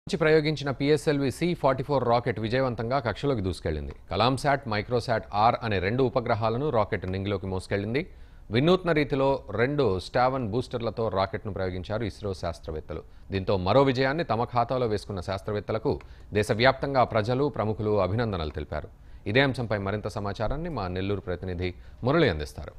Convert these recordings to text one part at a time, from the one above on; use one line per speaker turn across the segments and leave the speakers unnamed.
నుంచి ప్రయోగించిన PSLV C forty four rocket విజయవంతంగా కక్షలోకి దూసుకెళ్లింది కలాంశాట్ మైక్రోశాట్ ఆర్ అనే రెండు ఉపగ్రహాలను రాకెట్ నింగిలోకి మోసుకెళ్లింది వినూత్న రీతిలో రెండు స్టావన్ బూస్టర్లతో రాకెట్ను ప్రయోగించారు ఇస్రో శాస్త్రవేత్తలు దీంతో మరో విజయాన్ని తమ ఖాతాలో వేసుకున్న శాస్త్రవేత్తలకు దేశవ్యాప్తంగా ప్రజలు ప్రముఖులు అభినందనలు తెలిపారు ఇదే అంశంపై మరింత సమాచారాన్ని మా నెల్లూరు ప్రతినిధి మురళి అందిస్తారు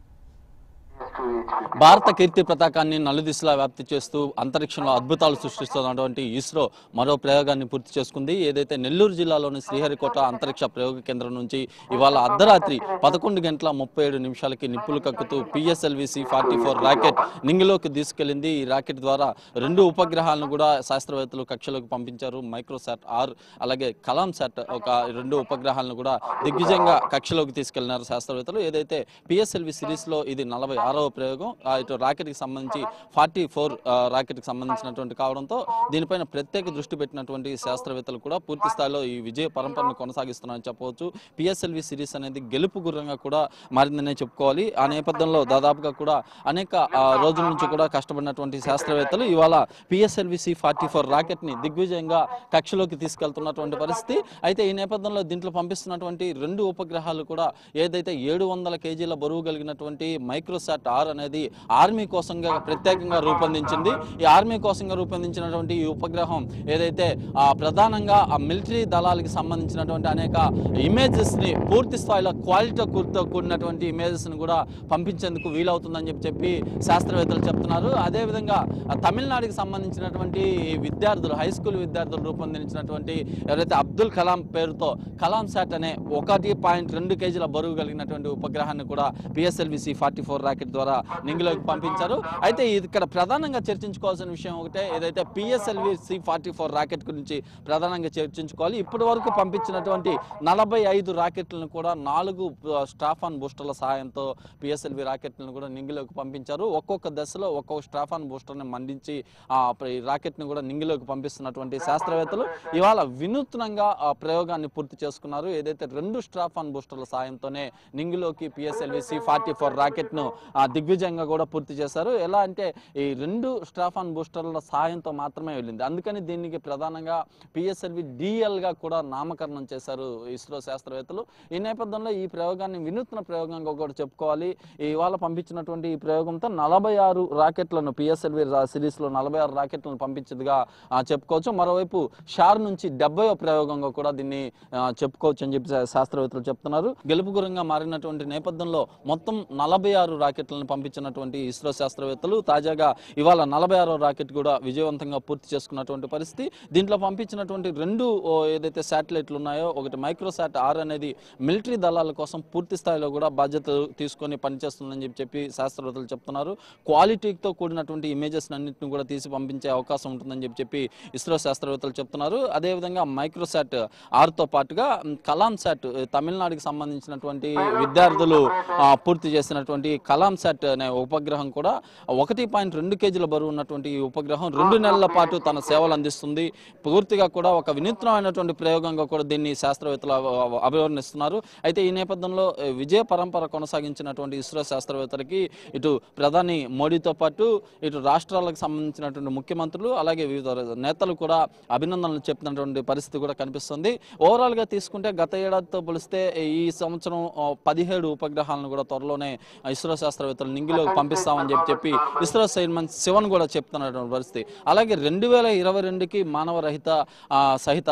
భారత కీర్తి పతాకాన్ని నలుదిశలా వ్యాప్తి చేస్తూ అంతరిక్షంలో అద్భుతాలు సృష్టిస్తున్నటువంటి ఇస్రో మరో ప్రయోగాన్ని పూర్తి చేసుకుంది ఏదైతే నెల్లూరు జిల్లాలోని శ్రీహరికోట అంతరిక్ష ప్రయోగ కేంద్రం నుంచి ఇవాళ అర్ధరాత్రి పదకొండు గంటల ముప్పై ఏడు నిమిషాలకి నిప్పులు కక్కుతూ పిఎస్ఎల్విసి ఫార్టీ ఫోర్ రాకెట్ నింగిలోకి తీసుకెళ్లింది ఈ రాకెట్ ద్వారా రెండు ఉపగ్రహాలను కూడా శాస్త్రవేత్తలు కక్షలోకి పంపించారు మైక్రోసాట్ ఆర్ అలాగే కలాం సాట్ ఒక రెండు ఉపగ్రహాలను కూడా దిగ్విజయంగా కక్షలోకి తీసుకెళ్లినారు శాస్త్రవేత్తలు ఏదైతే పిఎస్ఎల్వి సిరీస్ లో ఇది నలభై ఆరవ ప్రయోగం ఆ, ఇటు రాకెట్ కి సంబంధించి ఫార్టీ ఫోర్ రాకెట్ కి సంబంధించినటువంటి కావడంతో దీనిపైన ప్రత్యేక దృష్టి పెట్టినటువంటి శాస్త్రవేత్తలు కూడా పూర్తి స్థాయిలో ఈ విజయ పరంపరను కొనసాగిస్తున్నారని చెప్పవచ్చు పిఎస్ఎల్వి సిరీస్ అనేది గెలుపు గుర్రంగా కూడా మారిందనే చెప్పుకోవాలి ఆ నేపథ్యంలో దాదాపుగా కూడా అనేక ఆ, రోజుల నుంచి కూడా కష్టపడినటువంటి శాస్త్రవేత్తలు ఇవాళ PSLV C forty four rocket ని దిగ్విజయంగా కక్షలోకి తీసుకెళ్తున్నటువంటి పరిస్థితి అయితే ఈ నేపథ్యంలో దీంట్లో పంపిస్తున్నటువంటి రెండు ఉపగ్రహాలు కూడా ఏదైతే ఏడు వందల కేజీల బరువు కలిగినటువంటి మైక్రోసాట్ ఆర్ అనేది ఆర్మీ కోసంగా ప్రత్యేకంగా రూపొందించింది ఈ ఆర్మీ కోసంగా రూపొందించినటువంటి ఈ ఉపగ్రహం ఏదైతే ఆ ప్రధానంగా ఆ మిలిటరీ దళాలకు సంబంధించినటువంటి అనేక ఇమేజెస్ ని పూర్తి స్థాయిలో క్వాలిటీ కూర్తో కూడినటువంటి ఇమేజెస్ ని కూడా పంపించేందుకు వీలవుతుందని చెప్పి చెప్పి శాస్త్రవేత్తలు చెప్తున్నారు అదేవిధంగా ఆ తమిళనాడుకి సంబంధించినటువంటి విద్యార్థులు హై స్కూల్ విద్యార్థులు రూపొందించినటువంటి ఎవరైతే అబ్దుల్ కలాం పేరుతో కలాం శాట్ అనే ఒకటి పాయింట్ రెండు కేజీల బరువు కలిగినటువంటి ఉపగ్రహాన్ని కూడా పిఎస్ఎల్విసి ఫార్టీ ఫోర్ రాకెట్ ద్వారా నింగిలోకి పంపించారు అయితే ఇది ఇక్కడ ప్రధానంగా చర్చించుకోవాల్సిన విషయం ఒకటే ఏదైతే PSLV C forty four rocket గురించి ప్రధానంగా చర్చించుకోవాలి ఇప్పటి వరకు పంపించినటువంటి నలభై ఐదు రాకెట్లను కూడా నాలుగు ఆ, స్టాఫాన్ బూస్టర్ల సహాయంతో పిఎస్ఎల్వి రాకెట్లను కూడా నింగిలోకి పంపించారు ఒక్కొక్క దశలో ఒక్కొక్క స్టాఫాన్ బూస్టర్ని మండించి ఆ ప్ర- ఈ రాకెట్ని కూడా నింగిలోకి పంపిస్తున్నటువంటి శాస్త్రవేత్తలు ఇవాళ వినూత్నంగా ఆ ప్రయోగాన్ని పూర్తి చేసుకున్నారు ఏదైతే రెండు స్టాఫాన్ బూస్టర్ల సాయంతోనే నింగిలోకి పిఎస్ఎల్వి సి ఫార్టీ ఫోర్ రాకెట్ను ఆ, దిగ్విజయంగా కూడా పూర్తి చేశారు ఎలా అంటే ఈ రెండు స్టాఫాన్ బూస్టర్ల సాయంతో మాత్రమే వెళ్ళింది అందుకని దీనికి ప్రధానంగా పిఎస్ఎల్వి గా కూడా నామకరణం చేశారు ఇస్రో శాస్త్రవేత్తలు ఈ నేపథ్యంలో ఈ ప్రయోగాన్ని వినూత్న ప్రయోగంగా కూడా చెప్పుకోవాలి ఇవాళ పంపించినటువంటి ఈ ప్రయోగంతో నలభై ఆరు రాకెట్లను పిఎస్ఎల్వి సిరీస్లో నలభై ఆరు రాకెట్లను పంపించదుగా ఆ, చెప్పుకోవచ్చు మరోవైపు షార్ నుంచి డెబ్బై ప్రయోగంగా కూడా దీన్ని ఆ, చెప్పుకోవచ్చు అని చెప్పి శా- శాస్త్రవేత్తలు చెప్తున్నారు గెలుపు గురంగా మారినటువంటి నేపథ్యంలో మొత్తం నలభై ఆరు రాకెట్లను పంపించినటువంటి ఇస్రో శాస్త్రవేత్తలు తాజాగా ఇవాళ నలభై ఆరో రాకెట్ కూడా విజయవంతంగా పూర్తి చేసుకున్నటువంటి పరిస్థితి దీంట్లో పంపించినటువంటి రెండు ఓ, ఏదైతే శాటిలైట్లు ఉన్నాయో ఒకటి మైక్రోసాట్ ఆర్ అనేది మిలిటరీ దళాల కోసం పూర్తి స్థాయిలో కూడా బాధ్యత తీసుకొని పనిచేస్తుందని చెప్పి చెప్పి శాస్త్రవేత్తలు చెప్తున్నారు క్వాలిటీతో కూడినటువంటి ఇమేజెస్ అన్నింటిని కూడా తీసి పంపించే అవకాశం ఉంటుందని చెప్పి చెప్పి ఇస్రో శాస్త్రవేత్తలు చెప్తున్నారు అదేవిధంగా మైక్రోసాట్ ఆర్తో పాటుగా మ్, కలాం సాట్ తమిళనాడుకి సంబంధించినటువంటి విద్యార్థులు ఆ, పూర్తి చేసినటువంటి కలాం సాట్ అనే ఉపగ్రహం కూడా ఒకటి పాయింట్ రెండు కేజీల బరువు ఉన్నటువంటి ఈ ఉపగ్రహం రెండు నెలల పాటు తన సేవలు అందిస్తుంది పూర్తిగా కూడా ఒక వినూత్నమైనటువంటి ప్రయోగంగా కూడా దీన్ని శాస్త్రవేత్తలు అవ- అవ- అభివర్ణిస్తున్నారు అయితే ఈ నేపథ్యంలో ఏ, విజయ పరంపర కొనసాగించినటువంటి ఇస్రో శాస్త్రవేత్తలకి ఇటు ప్రధాని మోడీతో పాటు ఇటు రాష్ట్రాలకు సంబంధించినటువంటి ముఖ్యమంత్రులు అలాగే వివిధ నేతలు కూడా అభినందనలు చెప్పినటువంటి పరిస్థితి కూడా కనిపిస్తుంది ఓవరాల్ గా తీసుకుంటే గత ఏడాదితో పోలిస్తే ఈ సంవత్సరం ఆ, పదిహేడు ఉపగ్రహాలను కూడా త్వరలోనే ఇస్రో శాస్త్రవేత్తలు నింగిలోకి పంపిస్తామని చెప్పి చెప్పి ఇస్రో చైర్మన్ శివన్ కూడా చెప్తున్నటువంటి పరిస్థితి అలాగే రెండు వేల ఇరవై రెండుకి మానవ రహిత ఆ, సహిత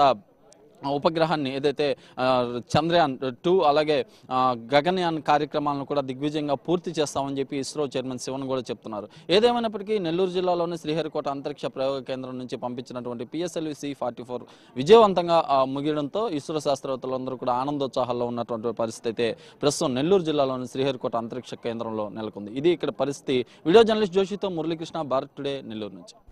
ఆ ఉపగ్రహాన్ని ఏదైతే ఆ, చంద్రయాన్ టూ అలాగే ఆ, గగనయాన్ కార్యక్రమాలను కూడా దిగ్విజయంగా పూర్తి చేస్తామని చెప్పి ఇస్రో చైర్మన్ శివన్ కూడా చెప్తున్నారు ఏదేమైనప్పటికీ నెల్లూరు జిల్లాలోని శ్రీహరికోట అంతరిక్ష ప్రయోగ కేంద్రం నుంచి పంపించినటువంటి పిఎస్ఎల్వి సి ఫార్టీ ఫోర్ విజయవంతంగా ఆ, ముగియడంతో ఇస్రో శాస్త్రవేత్తలందరూ కూడా ఆనందోత్సాహాల్లో ఉన్నటువంటి పరిస్థితి అయితే ప్రస్తుతం నెల్లూరు జిల్లాలోని శ్రీహరికోట అంతరిక్ష కేంద్రంలో నెలకొంది ఇది ఇక్కడ పరిస్థితి వీడియో జర్నలిస్ట్ జోషితో మురళీకృష్ణ భారత్ టుడే నెల్లూరు నుంచి